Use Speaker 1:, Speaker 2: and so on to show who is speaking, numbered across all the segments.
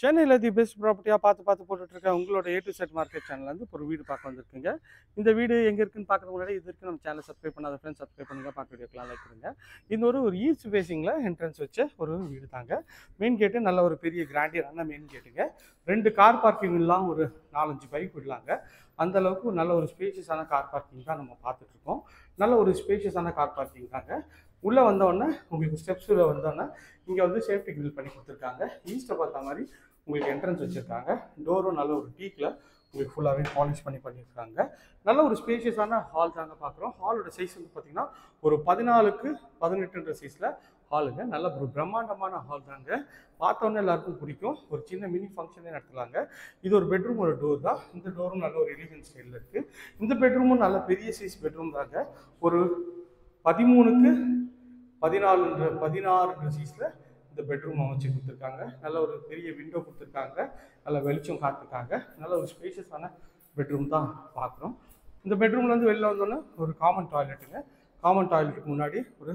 Speaker 1: சென்னையில் the best ப்ராப்பர்ட்டியாக பார்த்து பார்த்து போட்டுட்டு இருக்க உங்களோட ஏ டு செட் மார்க்கெட் சேனல்லேருந்து ஒரு வீடு பார்க்க வந்திருக்கீங்க இந்த வீடு எங்கே இருக்குன்னு பார்க்குறது முன்னாடி இது வரைக்கும் நம்ம சேனல் சப்ஸ்கிரைப் பண்ணாத ஃப்ரெண்ட்ஸ் சப்ஸ்கிரைப் பண்ணுங்க பார்க்க வீடியோக்கெலாம் லைக் பண்ணுங்க இது ஒரு ஒரு ஈஸ்ட் ஃபேஸிங்கில் என்ட்ரன்ஸ் வச்ச ஒரு வீடு தாங்க மெயின் கேட்டு நல்ல ஒரு பெரிய கிராண்டியரான மெயின் கேட்டுங்க ரெண்டு கார் பார்க்கிங் இல்லாம் ஒரு நாலஞ்சு பைக் விடலாங்க அந்த அளவுக்கு ஒரு நல்ல ஒரு ஸ்பேஷியஸான கார் பார்க்கிங் தான் நம்ம பார்த்துட்டு இருக்கோம் நல்ல ஒரு ஸ்பேஷியஸான கார் பார்க்கிங் தாங்க உள்ளே வந்தோடனே உங்களுக்கு ஸ்டெப்ஸில் வந்தோடனே இங்கே வந்து சேஃப்டி கிரில் பண்ணி கொடுத்துருக்காங்க ஈஸ்ட்டை பார்த்த மாதிரி உங்களுக்கு என்ட்ரன்ஸ் வச்சுருக்காங்க டோரும் நல்ல ஒரு டீக்கில் உங்களுக்கு ஃபுல்லாகவே பாலிஷ் பண்ணி பண்ணியிருக்காங்க நல்ல ஒரு ஸ்பேஷியஸான ஹால் தாங்க பார்க்குறோம் ஹாலோட சைஸ் வந்து பார்த்தீங்கன்னா ஒரு பதினாலுக்கு பதினெட்டுன்ற சைஸில் ஹாலுங்க நல்ல ஒரு பிரம்மாண்டமான ஹால் தாங்க பார்த்தோன்னே எல்லாருக்கும் பிடிக்கும் ஒரு சின்ன மினி ஃபங்க்ஷனே நடத்தலாங்க இது ஒரு பெட்ரூம் ஒரு டோர் தான் இந்த டோரும் நல்ல ஒரு எலிகன் ஸ்டைலில் இருக்குது இந்த பெட்ரூமும் நல்ல பெரிய சைஸ் பெட்ரூம் தாங்க ஒரு பதிமூணுக்கு பதினாலுன்ற பதினாறுன்ற சைஸில் இந்த பெட்ரூம் அமைச்சு கொடுத்துருக்காங்க நல்ல ஒரு பெரிய விண்டோ கொடுத்துருக்காங்க நல்ல வெளிச்சம் காட்டுருக்காங்க நல்ல ஒரு ஸ்பேஷியஸான பெட்ரூம் தான் பார்க்குறோம் இந்த பெட்ரூம்லேருந்து வெளில வந்தோன்னே ஒரு காமன் டாய்லெட்டுங்க காமன் டாய்லெட்டுக்கு முன்னாடி ஒரு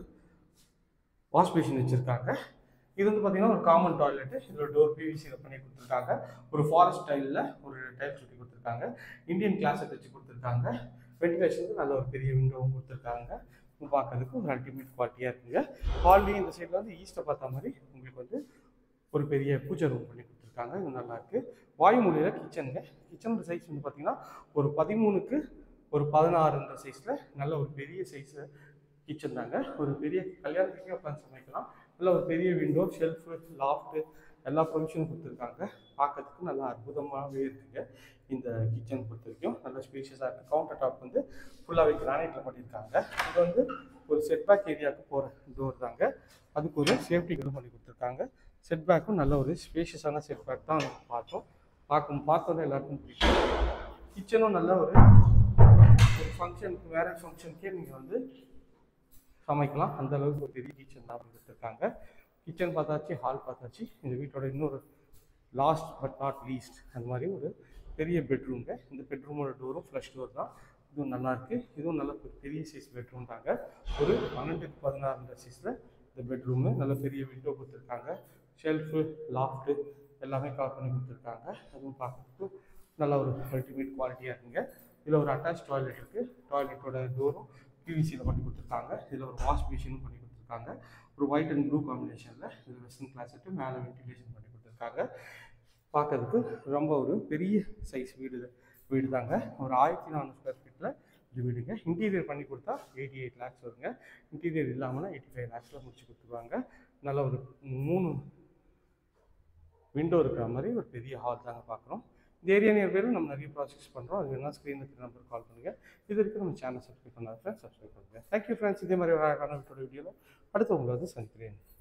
Speaker 1: வாஷ் பேஷன் வச்சுருக்காங்க இது வந்து பார்த்தீங்கன்னா ஒரு காமன் டாய்லெட்டு இதில் டோர் பிவிசியில் பண்ணி கொடுத்துருக்காங்க ஒரு ஃபாரஸ்ட் டைலில் ஒரு டைல் சுற்றி கொடுத்துருக்காங்க இந்தியன் கிளாஸை வச்சு கொடுத்துருக்காங்க வென்டிலேஷனுக்கு நல்ல ஒரு பெரிய விண்டோவும் கொடுத்துருக்காங்க பார்க்கறதுக்கு ஒரு அல்டிமேட் குவாலிட்டியாக இருக்குங்க ஹால்லையும் இந்த சைடில் வந்து ஈஸ்ட்டை பார்த்த மாதிரி உங்களுக்கு வந்து ஒரு பெரிய பூஜை ரூம் பண்ணி கொடுத்துருக்காங்க இது நல்லா இருக்கு வாயுமொழியில் கிச்சனுங்க கிச்சனோட சைஸ் வந்து பார்த்தீங்கன்னா ஒரு பதிமூணுக்கு ஒரு பதினாறுன்ற சைஸில் நல்ல ஒரு பெரிய சைஸு கிச்சன் தாங்க ஒரு பெரிய கல்யாணத்துக்கே உட்காந்து சமைக்கலாம் நல்ல ஒரு பெரிய விண்டோ ஷெல்ஃபு லாஃப்ட்டு எல்லா ப்ரொவிஷனும் கொடுத்துருக்காங்க பார்க்கறதுக்கு நல்லா அற்புதமாகவே இருக்குங்க இந்த கிச்சன் பொறுத்த வரைக்கும் நல்ல ஸ்பேஷியஸாக இருக்குது கவுண்டர் டாப் வந்து ஃபுல்லாகவே கிரானைட்டில் பண்ணியிருக்காங்க இது வந்து ஒரு செட்பேக் ஏரியாவுக்கு போகிற டோர் தாங்க அதுக்கு ஒரு சேஃப்டி கிரில் பண்ணி கொடுத்துருக்காங்க செட்பேக்கும் நல்ல ஒரு ஸ்பேஷியஸான செட்பேக் தான் பார்த்தோம் பார்க்கும் பார்த்தோன்னே எல்லாருக்கும் பிடிக்கும் கிச்சனும் நல்ல ஒரு ஒரு ஃபங்க்ஷனுக்கு வேற ஃபங்க்ஷனுக்கே நீங்கள் வந்து சமைக்கலாம் அந்த அளவுக்கு ஒரு பெரிய கிச்சன் தான் கொடுத்துருக்காங்க கிச்சன் பார்த்தாச்சு ஹால் பார்த்தாச்சு இந்த வீட்டோட இன்னொரு லாஸ்ட் பட் நாட் லீஸ்ட் அந்த மாதிரி ஒரு பெரிய பெட்ரூம்ங்க இந்த பெட்ரூமோட டோரும் ஃப்ளஷ் டோர் தான் இதுவும் நல்லா இருக்கு இதுவும் நல்ல ஒரு பெரிய சைஸ் பெட்ரூம் தாங்க ஒரு பன்னெண்டுக்கு பதினாறுன்ற சைஸில் இந்த பெட்ரூமு நல்ல பெரிய விண்டோ கொடுத்துருக்காங்க ஷெல்ஃபு லாஃப்ட்டு எல்லாமே கவர் பண்ணி கொடுத்துருக்காங்க அதுவும் பார்க்கறதுக்கு நல்ல ஒரு அல்டிமேட் குவாலிட்டியாக இருக்குங்க இதில் ஒரு அட்டாச் டாய்லெட் இருக்குது டாய்லெட்டோட டோரும் பிவிசியில் பண்ணி கொடுத்துருக்காங்க இதில் ஒரு வாஷ் மிஷினும் பண்ணி கொடுத்துருக்காங்க ஒரு ஒயிட் அண்ட் ப்ளூ காம்பினேஷனில் இதில் வெஸ்டர்ன் கிளாஸெட்டு மேலே வென்டிலேஷன் பண்ணி கொடுத்துருக்காங்க பார்க்கறதுக்கு ரொம்ப ஒரு பெரிய சைஸ் வீடு வீடு தாங்க ஒரு ஆயிரத்தி நானூறு ஸ்கொயர் ஃபீட்டில் இது வீடுங்க இன்டீரியர் பண்ணி கொடுத்தா எயிட்டி எயிட் லேக்ஸ் வருங்க இன்டீரியர் இல்லாமல் எயிட்டி ஃபைவ் லேக்ஸில் முடிச்சு கொடுத்துருவாங்க நல்ல ஒரு மூணு விண்டோ இருக்கிற மாதிரி ஒரு பெரிய ஹால் தாங்க பார்க்குறோம் இந்த ஏரியா நியர் பேரும் நம்ம நிறைய ப்ராஜெக்ட்ஸ் பண்ணுறோம் அது வேணால் ஸ்க்ரீனில் இருக்கிற நம்பர் கால் பண்ணுங்கள் இது வரைக்கும் நம்ம சேனல் சப்ஸ்கிரைப் பண்ணாத ஃப்ரெண்ட்ஸ் சப்ஸ்கிரைப் பண்ணுங்கள் தேங்க்யூ ஃப்ரெண்ட்ஸ் இதே மாதிரி ஒரு அழகான வீட்டோட வீடியோவில் அடுத்து உங்களை வந்து சந்திக்கிறேன்